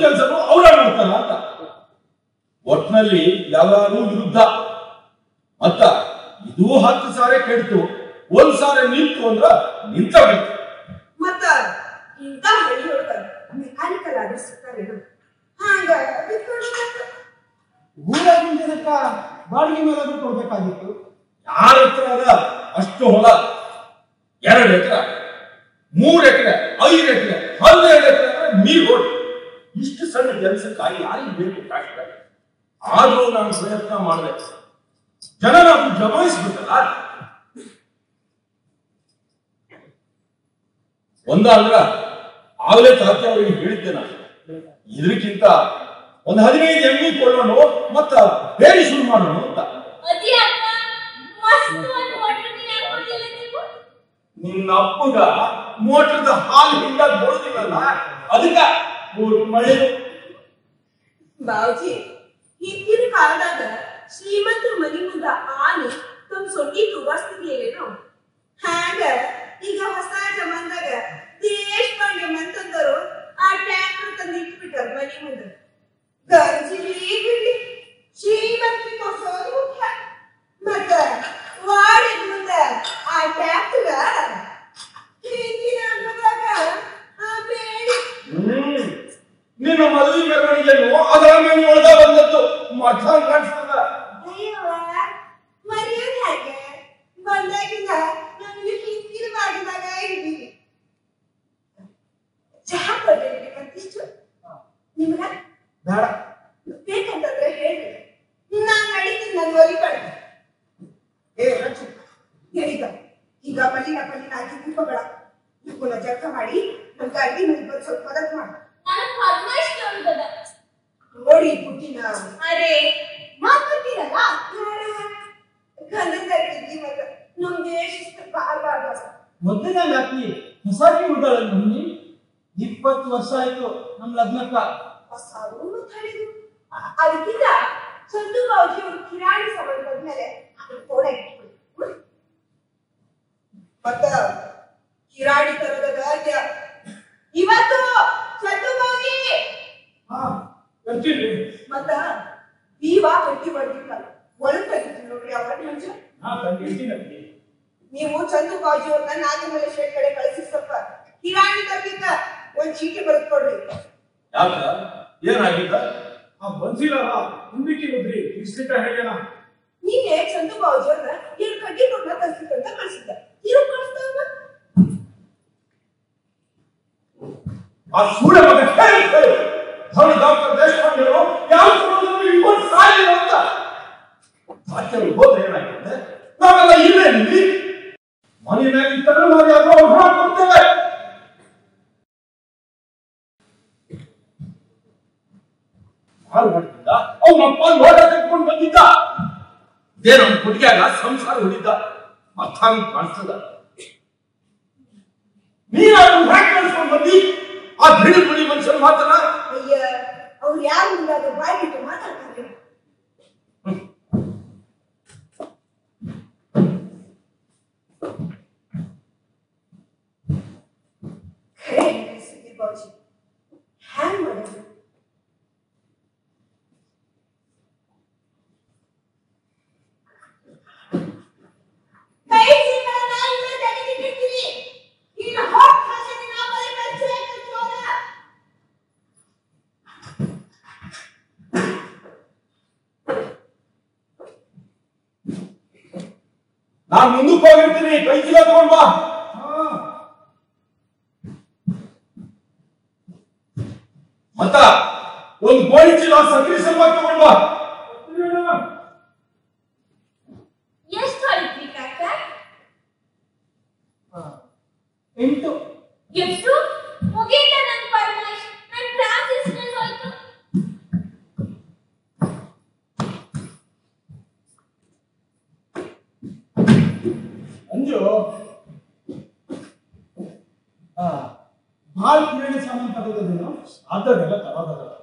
ಕೆಲಸನು ಅವರ ಮಾಡ್ತಾರ ಅಂತ ಒಟ್ನಲ್ಲಿ ಎಲ್ಲಾರು ವಿರುದ್ಧ ಮತ್ತ ಇದು ಹತ್ತು ಸಾರೆ ಕೆಡ್ತು ಒಂದ್ ಸಾರೆ ನಿಂತು ಅಂದ್ರ ನಿಂತ ಬಿಡ್ತು ಮತ್ತ ಇಂಥ ಹಳ್ಳಿಯೊಳಗ ಮೆಕ್ಯಾನಿಕಲ್ ಆದ್ರೆ ಸಿಗ್ತಾರೇನು ಹಂಗ ಬಿಟ್ಕೊಡ್ಬೇಕು. ಊರಾಗಿನ ಜನಕ್ಕ ಬಾಡಿಗೆ ಮೇಲಾದ್ರೂ ಕೊಡ್ಬೇಕಾಗಿತ್ತು ಯಾರ ಹತ್ರ ಅದ ಅಷ್ಟು ಹೊಲ ಎರಡು ಎಕರೆ ಮೂರ್ ಎಕರೆ ಐದು ಎಕರೆ ಹನ್ನೆರಡು ಎಕರೆ ನೀರು ಹೊಟ್ಟು ಇಷ್ಟು ಸಣ್ಣ ಕೆಲಸಕ್ಕಾಗಿ ಯಾರಿಗೆ ಬೇಕು ಕಷ್ಟ ಆದ್ರೂ ನಾನು ಪ್ರಯತ್ನ ಮಾಡಿದೆ ಜನ ನಾವು ಜಮಾಯಿಸ್ಬೇಕಲ್ಲ ಒಂದ ಅಂದ್ರ ಆಗಲೇ ತಾತ್ಯ ಅವರಿಗೆ ಹೇಳಿದ್ದೆ ನಾನು ಇದಕ್ಕಿಂತ ಒಂದು ಹದಿನೈದು ಎಮ್ಮಿ ಕೊಳ್ಳೋಣ ಮತ್ತ ಬೇರೆ ಶುರು ಮಾಡೋಣ ಅಂತ ಅದೇ ಅಪ್ಪ ಮಸ್ತ್ ಒಂದು ವಾಟರ್ ನೀರು ಹಾಕೊಡ್ತಿಲ್ಲ ನೀವು ನಿನ್ನ ಅಪ್ಪಗ ಮೋಟರ್ದ ಹಾಲು ಹಿಂಡ ಬರೋದಿಲ್ಲಲ್ಲ ಅದಕ್ಕ ಮೂರು ಮಳೆ ಬಾವುಜಿ ಹಿಂದಿನ ಕಾಲದಾಗ ಶ್ರೀಮಂತರ ಮನಿ ಮುಂದ ಆನೆ ತಮ್ಮ ಸೊಟ್ಟಿ ತೂಗಾಡ್ಸ್ತಿರ್ಲಿಲ್ಲೇನು ಹ್ಯಾಂಗ ಈಗ ಹೊಸ ಜಮಾನ್ದಾಗ ದೇಶಪಾಂಡೆ ಮಂತಂದರು ಆ ಟ್ರ್ಯಾಕ್ಟರ್ ತಂದು ಇಟ್ಬಿಟ್ಟಾರ ಮನಿ ಮುಂದ ಗಂಜಿಲಿ ಬಿಡ್ಲಿ ಶ್ರೀಮಂತರಿ ತೋರ್ಸೋದು ಮುಖ್ಯ ಮತ್ತ ವಾಡಿದ ಮುಂದ ಆ ಟ್ರ್ಯಾಕ್ಟರ್ ಹಿಂದಿನ ಅಂಗದಾಗ ಆ ಬೇಡಿ ಹ್ಮ್ ನಿನ್ನ ಮದುವೆ ಮೆರವಣಿಗೆಯನ್ನು ಅದರ ಮನೆ ಒಳಗ ಬಂದದ್ದು ಮಠ ಕಾಣಿಸ್ತದ ಅಯ್ಯವ್ವ, ಮರ್ಯಾದೆ ಹಾಗೆ ಬಂದಾಗಿಂದ ನಮ್ಗೆ ಹಿಂದಿನ ಮಾಡಿದಾಗ ಇದ್ದೀವಿ ಚಹಾ ಕೊಡ್ಬೇಕ್ರಿ ಮತ್ತಿಷ್ಟು ನಿಮ್ಗ ಬೇಡ ಬೇಕಂತಂದ್ರೆ ಹೇಳಿ ನಾನ್ ನಡೀತೀನಿ ನನ್ನ ಒಲಿ ಕಡೆ ಏ ರಚು ಹೇಳಿದ ಈಗ ಮಲ್ಲಿನ ಪಲ್ಲಿನ ಹಾಕಿ ಕೂತ್ಕೋಬೇಡ ಇವನ್ನ ಜಳಕ ಮಾಡಿ ನಮ್ಗೆ ಅಡ್ಗೆ ಮನೆ ಬಂದು ಸ್ವಲ್ಪ ಮದತ್ ಮಾಡು ನನಗೆ ಹದಿನೈದು ತೊಳ್ದದ ನೋಡಿ ಪುಟ್ಟಿನ ಅರೆ ಮಾತಾಡ್ತೀರಲ್ಲ ಗಂಧದ ಮಗ ನಮ್ಗೆ ಶಿಸ್ತು ಬಾರ್ಬಾರ್ದು ಮೊದಲನೇ ವ್ಯಾಪ್ತಿ ಹೊಸಾಗಿ ಉಳ್ದಾಳ ನಮ್ಮಿ ಇಪ್ಪತ್ತು ವರ್ಷ ಆಯ್ತು ನಮ್ ಲಗ್ನಕ್ಕ ಸಾರು ತಡೆದು ಅದಕ್ಕಿಂತ ಚಂದು ಬಾವುಜಿ ಅವರು ಕಿರಾಣಿ ಸಂಬಂಧ ಬಂದ್ಮೇಲೆ ಅದನ್ನ ಫೋನ್ ಇಟ್ಬಿಡಿ ಹ್ಮ್? ಮತ್ತ ಕಿರಾಣಿ ತರದ ಗಾದ್ಯ ಇವತ್ತು ಚಂದು ಬಾವುಜಿ ಹಾ ಬರ್ತೀನಿ ಮತ್ತ ಬೀವ ಗಟ್ಟಿ ಹೊಡೆದಿಲ್ಲ ಒಳಗ್ ತೆಗಿತೀನಿ ನೋಡ್ರಿ ಅವರ ಮಂಜ ನಾ ತಂದಿರ್ತೀನಿ ನೀವು ಚಂದು ಬಾಜಿ ಅವ್ರನ್ನ ನಾಗಮಲೆ ಶೇಟ್ ಕಡೆ ಕಳಿಸಿ ಸ್ವಲ್ಪ ಕಿರಾಣಿ ತರ್ಲಿಕ್ಕ ಒಂದ್ ಚೀಟಿ ಬರೆದು ಕೊಡ್ರಿ ಯಾಕ ಏನಾಗಿದ್ದ ಆ ಬನ್ಸಿಲಾರ ಮುಂದಕ್ಕೆ ಹೋದ್ರಿ ಇಷ್ಟಿಟ ಹೇಳ್ಯಾನ ನಿನ್ನೆ ಚಂದು ಬಾಜಿ ಅವ್ರನ್ನ ಎರಡು ಕಡ್ಡಿ ಕೊಡ್ನ ಕಳ್ಸಿಕ್ಕಂತ ಕಳ್ಸಿದ್ದ ಇರೋ ಕಳಿಸ್ತಾವ ಆ ಸೂರ್ಯ ಮಗ ಹೇಳಿ ಹೇಳಿ ಅವನು ಡಾಕ್ಟರ್ ದೇಶಪಾಂಡೆ ಯಾವ ಸಮಯದಲ್ಲಿ ಇಟ್ಕೊಂಡು ಸಾಯಿಲ್ಲ ಅಂತ ಸಾಕ್ಯರು ಹೋದ್ರೆ ಏನಾಗಿದೆ ನಾವೆಲ್ಲ ಇಲ್ಲೇ ನಿಲ್ಲಿ ಮನೆಯಾಗಿ ತಮಿಳುನಾಡು ಯಾರೋ ಹಣ ಕೊಡ್ತೇವೆ ಹಾಳು ಮಾಡ್ತಿದ್ದ ಅವನ ಅಪ್ಪ ಲೋಟ ತೆಗೆದುಕೊಂಡು ಬಂದಿದ್ದ ಇದೇ ನಮ್ಮ ಹುಡುಗಿಯಾಗ ಸಂಸಾರ ಹೊಡಿದ್ದ ಅರ್ಥ ಕಾಣಿಸ್ತದ ನೀನು ಅದನ್ನ ಹ್ಯಾಕ್ ಕಳ್ಸ್ಕೊಂಡ್ ಬಂದಿ ಆ ಬಿಡಿ ಬಿಡಿ ಮನುಷ್ಯನ ಮಾತನ್ನ ಅಯ್ಯ ಅವ್ರು ಯಾರು ಮುಂದಾದ್ರು ಬಾಯ್ ಬಿಟ್ಟು ಮಾತಾಡ್ತಾರೆ ಖರೆ ಸುದೀಪ್ ಬಾಜಿ ಹ್ಯಾಂಗ್ ಮಾಡೋದು ಕೈ ಸಿಕ್ಕ ನಾಯಿನ ತೆಗೆದಿಟ್ಟಿರ್ತೀನಿ ಇನ್ನು ಹೊಟ್ಟ ಹಸಿದ ನಾಮಲ್ಲಿ ಕಚ್ಚೆ ಕಚ್ಚೋದ ನಾನ್ ಮುಂದಕ್ಕೆ ಹೋಗಿರ್ತೀನಿ ಕೈ ಚೀಲ ತಗೊಂಡ್ ಬಾ ಮತ್ತ ಒಂದ್ ಗೋಣಿ ಚೀಲ ಸಕ್ರಿ ಸಲುವಾಗಿ ತಗೊಂಡ್ ಬಾ ಎಷ್ಟು ಹೊಡಿದ್ರಿ ಕಾಕ ಎಂಟು ಎಷ್ಟು ಮುಗೀತ ನನ್ ಪರಮೇಶ್ ನನ್ ಕ್ಲಾಸ್ ಇಸ್ಟೆಂಟ್ ಹೋಯ್ತು ಅಂಜು ಆ ಭಾಳ ಕಿರಾಣಿ ಸಾಮಾನು ತಗೋದೇನು ಅದನ್ನೆಲ್ಲ ತರೋದಲ್ಲ